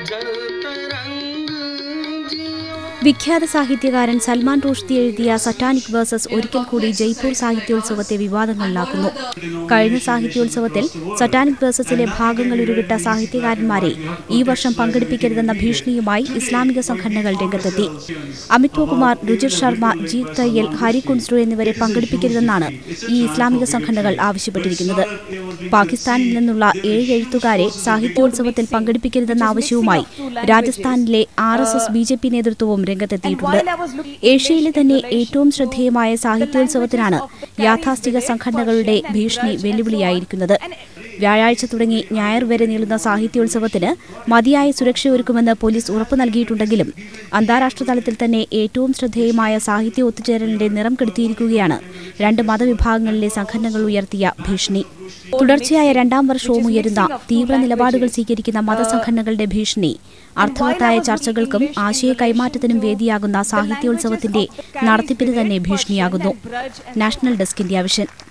വിഖ്യാത സാഹിത്യകാരൻ സൽമാൻ റുഷ്ദി എഴുതിയ സറ്റാനിക് വേഴ്സസ് ഒരിക്കൽ കൂടി ജയ്പൂർ സാഹിത്യോത്സവത്തെ വിവാദങ്ങളിലാക്കുന്നു കഴിഞ്ഞ സാഹിത്യോത്സവത്തിൽ സറ്റാനിക് വേഴ്സസിലെ ഭാഗങ്ങൾ ഉരുവിട്ട സാഹിത്യകാരന്മാരെ ഈ വർഷം പങ്കെടുപ്പിക്കരുതെന്ന ഭീഷണിയുമായി ഇസ്ലാമിക സംഘടനകൾ രംഗത്തെത്തി അമിത് കുമാർ രുചിർ ശർമ്മ ജീത് തയ്യൽ ഹരി കുൻസ്രു എന്നിവരെ പങ്കെടുപ്പിക്കരുതെന്നാണ് ഈ ഇസ്ലാമിക സംഘടനകൾ ആവശ്യപ്പെട്ടിരിക്കുന്നത് പാകിസ്ഥാനിൽ നിന്നുള്ള ഏഴ് എഴുത്തുകാരെ സാഹിത്യോത്സവത്തിൽ പങ്കെടുപ്പിക്കരുതെന്ന ആവശ്യവുമായി രാജസ്ഥാനിലെ R S S B J P നേതൃത്വവും രംഗത്തെത്തിയിട്ടുണ്ട് ഏഷ്യയിലെ തന്നെ ഏറ്റവും ശ്രദ്ധേയമായ സാഹിത്യോത്സവത്തിനാണ് യാഥാസ്ഥിക സംഘടനകളുടെ ഭീഷണി വെല്ലുവിളിയായിരിക്കുന്നത് വ്യാഴാഴ്ച തുടങ്ങി ഞായർ വരെ നീളുന്ന സാഹിത്യോത്സവത്തിന് മതിയായ സുരക്ഷയൊരുക്കുമെന്ന് പോലീസ് ഉറപ്പു നൽകിയിട്ടുണ്ടെങ്കിലും അന്താരാഷ്ട്ര തലത്തിൽ തന്നെ ഏറ്റവും ശ്രദ്ധേയമായ സാഹിത്യ ഒത്തുചേരലിന്റെ നിറം കെടുത്തിയിരിക്കുകയാണ് രണ്ട് മതവിഭാഗങ്ങളിലെ സംഘടനകൾ ഉയർത്തിയ ഭീഷണി തുടർച്ചയായ രണ്ടാം വർഷവും ഉയരുന്ന തീവ്ര നിലപാടുകൾ സ്വീകരിക്കുന്ന മതസംഘടനകളുടെ ഭീഷണി അർത്ഥവത്തായ ചർച്ചകൾക്കും ആശയ കൈമാറ്റത്തിനും വേദിയാകുന്ന സാഹിത്യോത്സവത്തിന്റെ നടത്തിപ്പിന് തന്നെ ഭീഷണിയാകുന്നു നാഷണൽ ഡെസ്ക് ഇന്ത്യ വിഷൻ